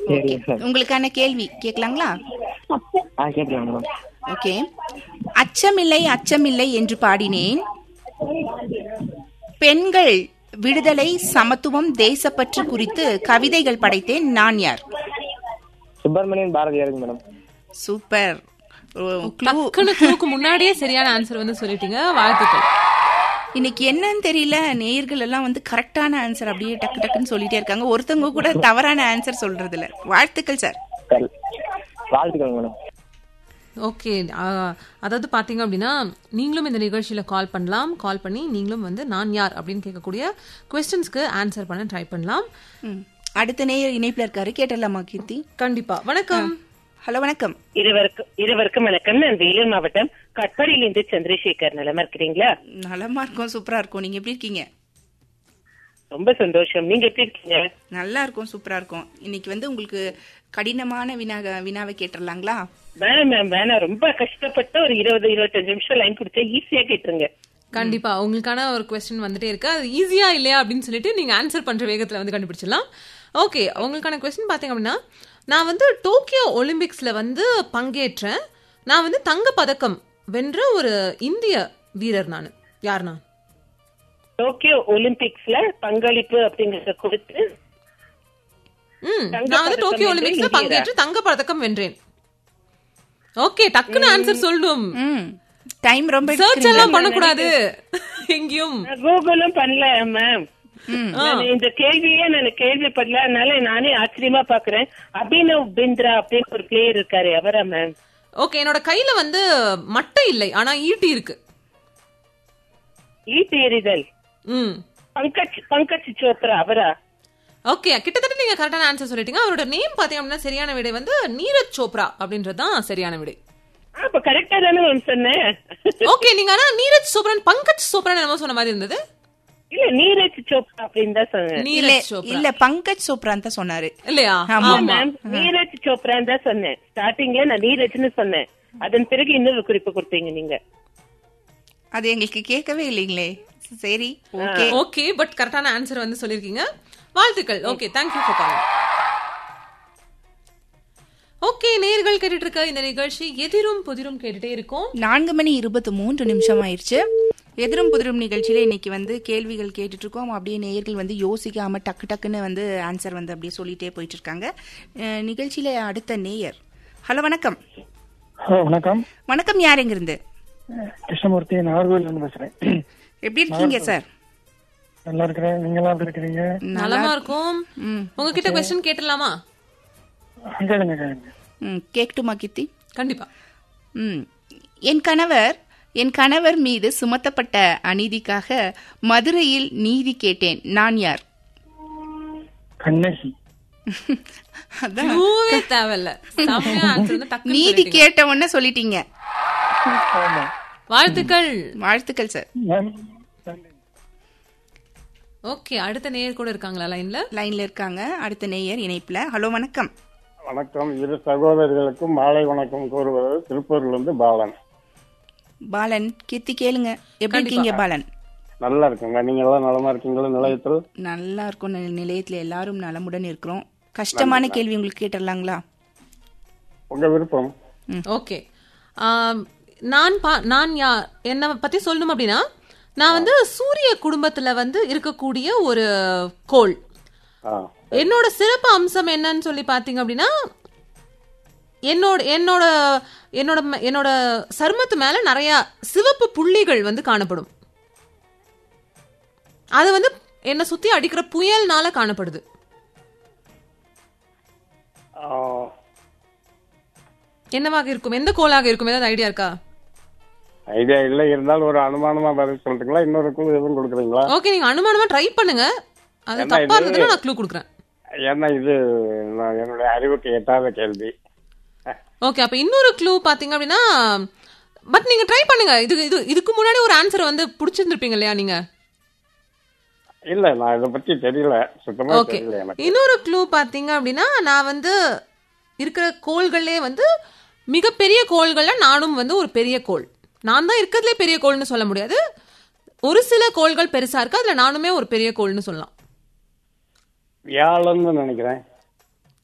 சரி சார் உங்களுக்கான கேள்வி கேட்கலாங்களா ஆ கேட்கலாம் மேடம் ஓகே அச்சமில்லை அச்சமில்லை என்று பாடினேன் பெண்கள் விடுதலை சமத்துவம் தேசப்பற்று குறித்து கவிதைகள் படைத்தேன் நான் யார் சுப்பிரமணியன் பாரதியாருங்க மேடம் சூப்பர் ஓ, clue. டக்குனு clueக்கு முன்னாடியே சரியான ஆன்சர் வந்து சொல்லிட்டீங்க வாழ்த்துக்கள் இன்னைக்கு என்னன்னு தெரியல நேயர்கள் எல்லாம் வந்து கரெக்டான ஆன்சர் அப்படியே டக்கு டக்குன்னு சொல்லிட்டே இருக்காங்க ஒருத்தவங்க கூட தவறான ஆன்சர் சொல்றது இல்ல வாழ்த்துக்கள் சார் சரி வாழ்த்துக்கள் மேடம் ஓகே அதாவது பாத்தீங்க அப்படின்னா நீங்களும் இந்த நிகழ்ச்சியில கால் பண்ணலாம் கால் பண்ணி நீங்களும் வந்து நான் யார் அப்படின்னு கேட்கக்கூடிய கொஸ்டின்ஸ்க்கு ஆன்சர் பண்ண ட்ரை பண்ணலாம் ம். அடுத்த நேயர் இணைப்புல இருக்காரு கேட்டலாமா கீர்த்தி கண்டிப்பா வணக்கம் ஹலோ வணக்கம் இருவருக்கும் இருவருக்கும் வணக்கம் நான் வேலூர் மாவட்டம் கட்பாடியிலிருந்து சந்திரசேகர் நலமா இருக்கிறீங்களா நலமா இருக்கும் சூப்பரா இருக்கும் நீங்க எப்படி இருக்கீங்க ரொம்ப சந்தோஷம் நீங்க எப்படி இருக்கீங்க நல்லா இருக்கும் சூப்பரா இருக்கும் இன்னைக்கு வந்து உங்களுக்கு கடினமான வினா வினாவை கேட்டுடலாங்களா வேணாம் மேம் வேணாம் ரொம்ப கஷ்டப்பட்டு ஒரு இருபது இருபத்தஞ்சு நிமிஷம் லைன் கொடுத்தா ஈஸியா கேட்டுருங்க கண்டிப்பா உங்களுக்கான ஒரு கொஸ்டின் வந்துட்டே இருக்கு அது ஈஸியா இல்லையா அப்படின்னு சொல்லிட்டு நீங்க ஆன்சர் பண்ற வேகத்துல வந்து கண்டுபிடிச்சிடலாம் ஓகே உங்களுக்கான கொஸ்டின் பாத்தீங்க அப்படின்னா நான் வந்து டோக்கியோ ஒலிம்பிக்ஸ்ல வந்து பங்கேற்றேன் நான் வந்து தங்க பதக்கம் வென்ற ஒரு இந்திய வீரர் நான் யார் நான் டோக்கியோ ஒலிம்பிக்ஸ்ல பங்களிப்பு அப்படிங்கறத கொடுத்து ம் தங்க நான் வந்து பதக்கம் டோக்கியோ வென்ற ஒலிம்பிக்ஸ்ல இந்தியரா? பங்கேற்று தங்க பதக்கம் வென்றேன் ஓகே டக்குன்னு ஆன்சர் சொல்லணும் ம் டைம் ரொம்ப சர்ச் எடுத்துக்கிறீங்க. எல்லாம் பண்ணக்கூடாது எங்கேயும் நான் கூகுளும் பண்ணல மேம் நான் இந்த கேள்வியே நான் கேள்விப்படல அதனால நானே ஆச்சரியமா பாக்குறேன் அபினவ் பிந்த்ரா அப்படின்னு ஒரு பிளேயர் இருக்காரு அவரா மேம் ஓகே என்னோட கையில வந்து மட்டை இல்லை ஆனா ஈட்டி இருக்கு ஈட்டி எறிதல் ம் பங்கஜ் பங்கஜ் சோப்ரா அவரா ஓகே கிட்டத்தட்ட நீங்க கரெக்டான ஆன்சர் சொல்லிட்டீங்க அவரோட நேம் பாத்தீங்க அப்படின்னா சரியான விடை வந்து நீரஜ் சோப்ரா அப்படின்றது தான் சரியான விடை ஆ, அப்ப கரெக்டா தானே மேம் சொன்னேன் ஓகே நீங்க ஆனா நீரஜ் சோப்ரான் பங்கஜ் சோப்ரான் என்னமோ சொன்ன மாதிரி இருந்தது இல்ல நீரஜ் சோப்ரா அப்படின்னு தான் சொன்னேன் இல்ல நீரஜ் சோப்ரா இல்ல பங்கஜ் சோப்ரான் தான் சொன்னாரு இல்லையா ஆமா. ஆமா மேம் நீரஜ் சோப்ரான்னு தான் சொன்னேன் ஸ்டார்டிங்ல நான் நீரஜ்னு சொன்னேன் அதன் பிறகு இன்னொரு குறிப்பு கொடுத்தீங்க நீங்க அது எங்களுக்கு கேட்கவே இல்லைங்களே சரி ஓகே ஓகே பட் கரெக்டான ஆன்சர் வந்து சொல்லிருக்கீங்க வாழ்த்துக்கள் okay thank you for calling okay நேர்கள் கேட்டுட்டு இருக்க இந்த நிகழ்ச்சி எதிரும் புதிரும் கேட்டுட்டே இருக்கோம் நான்கு மணி இருபத்தி மூன்று நிமிஷம் ஆயிருச்சு எதிரும் புதிரும் நிகழ்ச்சியில இன்னைக்கு வந்து கேள்விகள் கேட்டுட்டு இருக்கோம் அப்படியே நேயர்கள் வந்து யோசிக்காம டக்கு டக்குன்னு வந்து ஆன்சர் வந்து அப்படியே சொல்லிட்டே போயிட்டு இருக்காங்க அஹ், நிகழ்ச்சியில அடுத்த நேயர் ஹலோ வணக்கம் ஹலோ வணக்கம் வணக்கம் யாருங்க இருந்து கிருஷ்ணமூர்த்தி நாகர்கோவில் இருந்து பேசுறேன் எப்படி இருக்கீங்க சார் நல்லா இருக்கிறேன் நீங்க எல்லாம் எப்படி இருக்கிறீங்க நலமா இருக்கும் ம் உங்ககிட்ட கொஸ்டின் கேட்டலாமா கேளுங்க கேளுங்க ம் கேட்கட்டுமா கீர்த்தி கண்டிப்பா ம் என் கணவர் என் கணவர் மீது சுமத்தப்பட்ட அநீதிக்காக மதுரையில் நீதி கேட்டேன் நான் யார் கண்ணகி அதான் க்ளூவே தேவையில்ல செம்மையா answer வந்து டக்குன்னு நீதி சொல்லிட்டீங்க. கேட்ட உடனே சொல்லிட்டீங்க ஆமா வாழ்த்துக்கள் வாழ்த்துக்கள் சார் மேம் நன்றி. ஓகே அடுத்த நேயர் கூட இருக்காங்களா லைன்ல லைன்ல இருக்காங்க அடுத்த நேயர் இணைப்புல ஹலோ வணக்கம் வணக்கம் இரு சகோதரிகளுக்கும் மாலை வணக்கம் கூறுவது திருப்பூர்லேருந்து பாலன் பாலன் கீர்த்தி கேளுங்க எப்படி இருக்கீங்க பாலன் நல்லா இருக்குங்க நீங்க எல்லாம் நலமா இருக்கீங்களா நிலையத்தில் நல்லா இருக்கும் நி- நிலையத்துல எல்லாரும் நலமுடன் இருக்கிறோம் கஷ்டமான கேள்வி உங்களுக்கு கேட்டுடலாங்களா உங்க விருப்பம் ஓகே நான் பா நான் யா என்ன பத்தி சொல்லணும் அப்படின்னா நான் வந்து சூரிய குடும்பத்துல வந்து இருக்கக்கூடிய ஒரு கோள் ஆ என்னோட சிறப்பு அம்சம் என்னன்னு சொல்லி பாத்தீங்க அப்படின்னா என்னோட என்னோட என்னோட ம- என்னோட சருமத்து மேல நிறைய சிவப்பு புள்ளிகள் வந்து காணப்படும் அது வந்து என்னை சுத்தி அடிக்கிற புயல்னால காணப்படுது ஆ, என்னவாக இருக்கும் எந்த கோளாக இருக்கும் ஏதாவது ஐடியா இருக்கா ஐடியா இல்லை இருந்தாலும் ஒரு அனுமானமா பதில் சொல்றீங்களா இன்னொரு குழு எதுவும் கொடுக்குறீங்களா ஓகே நீங்க அனுமானமா ட்ரை பண்ணுங்க அது என்ன தப்பா இது? இருந்ததுன்னா நான் க்ளூ கொடுக்குறேன் ஏன்னா இது நான் என்னுடைய அறிவுக்கு எட்டாத கேள்வி ஓகே அப்ப இன்னொரு க்ளூ பாத்தீங்க அப்படின்னா பட் நீங்க ட்ரை பண்ணுங்க இது இது இதுக்கு முன்னாடி ஒரு ஆன்சர் வந்து புடிச்சிருந்திருப்பீங்க இல்லையா நீங்க இல்ல நான் இதை பத்தி தெரியல சுத்தமா ஓகே தெரியல எனக்கு இன்னொரு க்ளூ பாத்தீங்க அப்படின்னா நான் வந்து இருக்கிற கோள்களே வந்து மிகப்பெரிய கோள்கள்ல நானும் வந்து ஒரு பெரிய கோள் நான் தான் இருக்கிறதுலே பெரிய கோள்னு சொல்ல முடியாது ஒரு சில கோள்கள் பெருசா இருக்கு அதுல நானுமே ஒரு பெரிய கோள்னு சொல்லலாம் வியாழன்னு நினைக்கிறேன்